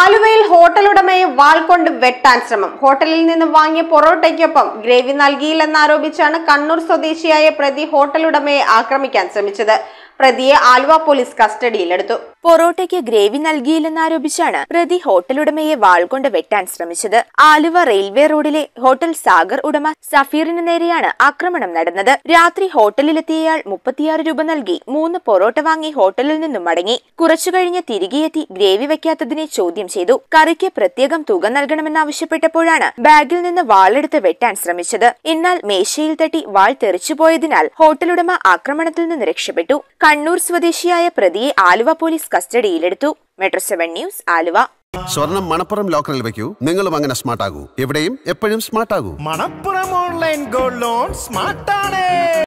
ആലുവയിൽ ഹോട്ടൽ ഉടമയെ വാൾ കൊണ്ട് വെട്ടാൻ ശ്രമം ഹോട്ടലിൽ നിന്ന് വാങ്ങിയ പൊറോട്ടയ്ക്കൊപ്പം ഗ്രേവി നൽകിയില്ലെന്നാരോപിച്ചാണ് കണ്ണൂർ സ്വദേശിയായ പ്രതി ഹോട്ടൽ ഉടമയെ ആക്രമിക്കാൻ ശ്രമിച്ചത് പ്രതിയെ ആലുവ പോലീസ് കസ്റ്റഡിയിലെടുത്തു പൊറോട്ടയ്ക്ക് ഗ്രേവി നൽകിയില്ലെന്നാരോപിച്ചാണ് പ്രതി ഹോട്ടലുടമയെ വാൾ കൊണ്ട് വെട്ടാൻ ശ്രമിച്ചത് ആലുവ റെയിൽവേ റോഡിലെ ഹോട്ടൽ സാഗർ ഉടമ സഫീറിന് നേരെയാണ് ആക്രമണം നടന്നത് രാത്രി ഹോട്ടലിലെത്തിയയാൾ മുപ്പത്തിയാറ് രൂപ നൽകി മൂന്ന് പൊറോട്ട വാങ്ങി ഹോട്ടലിൽ നിന്നും മടങ്ങി കുറച്ചു കഴിഞ്ഞ് തിരികെയെത്തി ഗ്രേവി വെക്കാത്തതിനെ ചോദ്യം ചെയ്തു കറിക്ക് പ്രത്യേകം തുക നൽകണമെന്നാവശ്യപ്പെട്ടപ്പോഴാണ് ബാഗിൽ നിന്ന് വാളെടുത്ത് വെട്ടാൻ ശ്രമിച്ചത് എന്നാൽ മേശയിൽ തട്ടി വാൾ തെറിച്ചുപോയതിനാൽ ഹോട്ടലുടമ ആക്രമണത്തിൽ നിന്ന് രക്ഷപ്പെട്ടു കണ്ണൂർ സ്വദേശിയായ പ്രതിയെ ആലുവ പോലീസ് കസ്റ്റഡിയിലെടുത്തു മെട്രോ സെവൻ ന്യൂസ് ആലുവ സ്വർണം മണപ്പുറം ലോക്കറിൽ വെക്കൂ നിങ്ങളും അങ്ങനെ സ്മാർട്ട് ആകൂ എവിടെയും എപ്പോഴും സ്മാർട്ട് ആകൂ മണപ്പുറം ഓൺലൈൻ ഗോൾഡ് ലോൺ സ്മാർട്ടാണ്